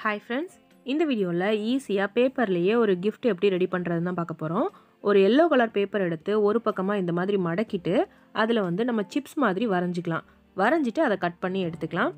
hi friends இந்த வீடியோவில் ஈஸியாக பேப்பர்லேயே ஒரு gift எப்படி ரெடி பண்ணுறதுன்னு தான் பார்க்க போகிறோம் ஒரு எல்லோ கலர் பேப்பர் எடுத்து ஒரு பக்கமாக இந்த மாதிரி மடக்கிட்டு அதில் வந்து நம்ம சிப்ஸ் மாதிரி வரைஞ்சிக்கலாம் வரைஞ்சிட்டு அதை கட் பண்ணி எடுத்துக்கலாம்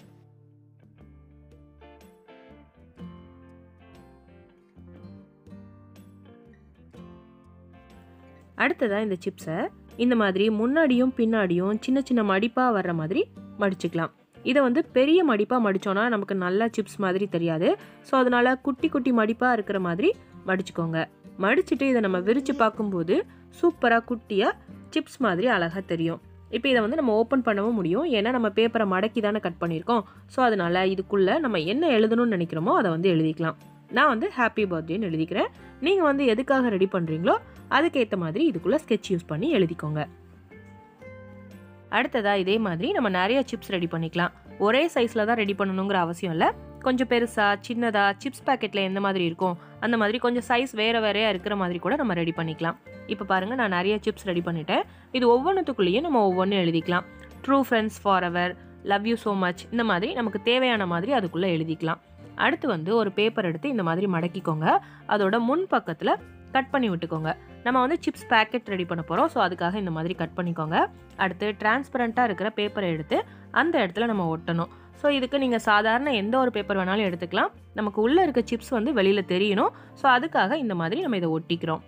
அடுத்ததாக இந்த சிப்ஸை இந்த மாதிரி முன்னாடியும் பின்னாடியும் சின்ன சின்ன மடிப்பாக வர்ற மாதிரி மடிச்சுக்கலாம் இதை வந்து பெரிய மடிப்பாக மடித்தோன்னா நமக்கு நல்லா சிப்ஸ் மாதிரி தெரியாது ஸோ அதனால் குட்டி குட்டி மடிப்பாக இருக்கிற மாதிரி மடிச்சுக்கோங்க மடிச்சுட்டு இதை நம்ம விரித்து பார்க்கும்போது சூப்பராக குட்டியாக சிப்ஸ் மாதிரி அழகாக தெரியும் இப்போ இதை வந்து நம்ம ஓப்பன் பண்ணவும் முடியும் ஏன்னா நம்ம பேப்பரை மடக்கி தானே கட் பண்ணியிருக்கோம் ஸோ அதனால் இதுக்குள்ளே நம்ம என்ன எழுதணும்னு நினைக்கிறோமோ அதை வந்து எழுதிக்கலாம் நான் வந்து ஹாப்பி பர்த்டேன்னு எழுதிக்கிறேன் நீங்கள் வந்து எதுக்காக ரெடி பண்ணுறீங்களோ அதுக்கேற்ற மாதிரி இதுக்குள்ளே ஸ்கெட்ச் யூஸ் பண்ணி எழுதிக்கோங்க அடுத்ததாக இதே மாதிரி நம்ம நிறைய சிப்ஸ் ரெடி பண்ணிக்கலாம் ஒரே சைஸில் தான் ரெடி பண்ணணுங்கிற அவசியம் இல்லை கொஞ்சம் பெருசாக சின்னதாக சிப்ஸ் பேக்கெட்டில் எந்த மாதிரி இருக்கும் அந்த மாதிரி கொஞ்சம் சைஸ் வேறு வேறையாக இருக்கிற மாதிரி கூட நம்ம ரெடி பண்ணிக்கலாம் இப்போ பாருங்கள் நான் நிறைய சிப்ஸ் ரெடி பண்ணிட்டேன் இது ஒவ்வொன்றுத்துக்குள்ளேயும் நம்ம ஒவ்வொன்றும் எழுதிக்கலாம் true friends forever love you so much இந்த மாதிரி நமக்கு தேவையான மாதிரி அதுக்குள்ளே எழுதிக்கலாம் அடுத்து வந்து ஒரு பேப்பர் எடுத்து இந்த மாதிரி மடக்கிக்கோங்க அதோட முன் பக்கத்தில் கட் பண்ணி விட்டுக்கோங்க நம்ம வந்து சிப்ஸ் பேக்கெட் ரெடி பண்ண போகிறோம் ஸோ அதுக்காக இந்த மாதிரி கட் பண்ணிக்கோங்க அடுத்து டிரான்ஸ்பரண்ட்டாக இருக்கிற பேப்பரை எடுத்து அந்த இடத்துல நம்ம ஒட்டணும் ஸோ இதுக்கு நீங்கள் சாதாரண எந்த ஒரு பேப்பர் வேணாலும் எடுத்துக்கலாம் நமக்கு உள்ளே இருக்க சிப்ஸ் வந்து வெளியில் தெரியணும் ஸோ அதுக்காக இந்த மாதிரி நம்ம இதை ஒட்டிக்கிறோம்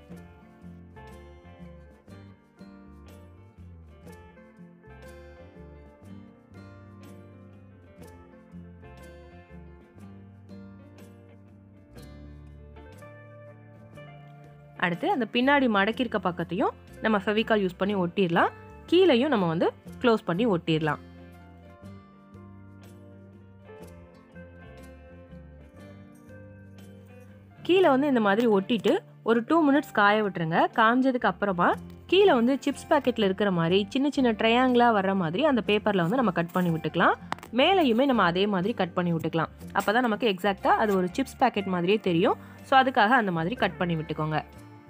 அடுத்து அந்த பின்னாடி மடக்கியிருக்க பக்கத்தையும் நம்ம ஃபெவிகால் யூஸ் பண்ணி ஒட்டிடலாம் கீழேயும் நம்ம வந்து க்ளோஸ் பண்ணி ஒட்டிடலாம் கீழே வந்து இந்த மாதிரி ஒட்டிட்டு ஒரு டூ மினிட்ஸ் காய விட்டுருங்க காஞ்சதுக்கு அப்புறமா கீழே வந்து சிப்ஸ் பேக்கெட்டில் இருக்கிற மாதிரி சின்ன சின்ன ட்ரையாங்கிளாக வர்ற மாதிரி அந்த பேப்பரில் வந்து நம்ம கட் பண்ணி விட்டுக்கலாம் மேலேயுமே நம்ம அதே மாதிரி கட் பண்ணி விட்டுக்கலாம் அப்போ தான் நமக்கு எக்ஸாக்டாக அது ஒரு சிப்ஸ் பேக்கெட் மாதிரியே தெரியும் ஸோ அதுக்காக அந்த மாதிரி கட் பண்ணி விட்டுக்கோங்க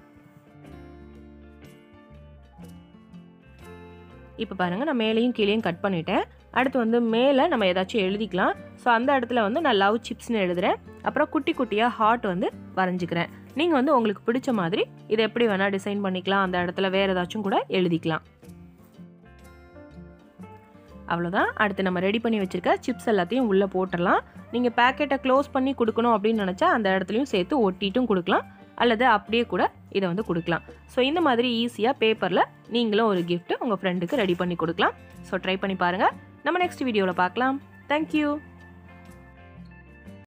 இப்போ பாருங்கள் நான் மேலேயும் கீழேயும் கட் பண்ணிட்டேன் அடுத்து வந்து மேலே நம்ம ஏதாச்சும் எழுதிக்கலாம் ஸோ அந்த இடத்துல வந்து நான் லவ் சிப்ஸ்னு எழுதுகிறேன் அப்புறம் குட்டி குட்டியாக ஹார்ட் வந்து வரைஞ்சிக்கிறேன் நீங்கள் வந்து உங்களுக்கு பிடிச்ச மாதிரி இதை எப்படி வேணால் டிசைன் பண்ணிக்கலாம் அந்த இடத்துல வேறு ஏதாச்சும் கூட எழுதிக்கலாம் அவ்வளோதான் அடுத்து நம்ம ரெடி பண்ணி வச்சுருக்க சிப்ஸ் எல்லாத்தையும் உள்ளே போட்டுடலாம் நீங்கள் பேக்கெட்டை க்ளோஸ் பண்ணி கொடுக்கணும் அப்படின்னு நினச்சா அந்த இடத்துலையும் சேர்த்து ஒட்டிட்டும் கொடுக்கலாம் அல்லது அப்படியே கூட இதை வந்து கொடுக்கலாம் ஸோ இந்த மாதிரி ஈஸியாக பேப்பரில் நீங்களும் ஒரு gift உங்கள் ஃப்ரெண்டுக்கு ரெடி பண்ணி கொடுக்கலாம் ஸோ ட்ரை பண்ணி பாருங்கள் நம்ம நெக்ஸ்ட் வீடியோவில் பார்க்கலாம் தேங்க்யூ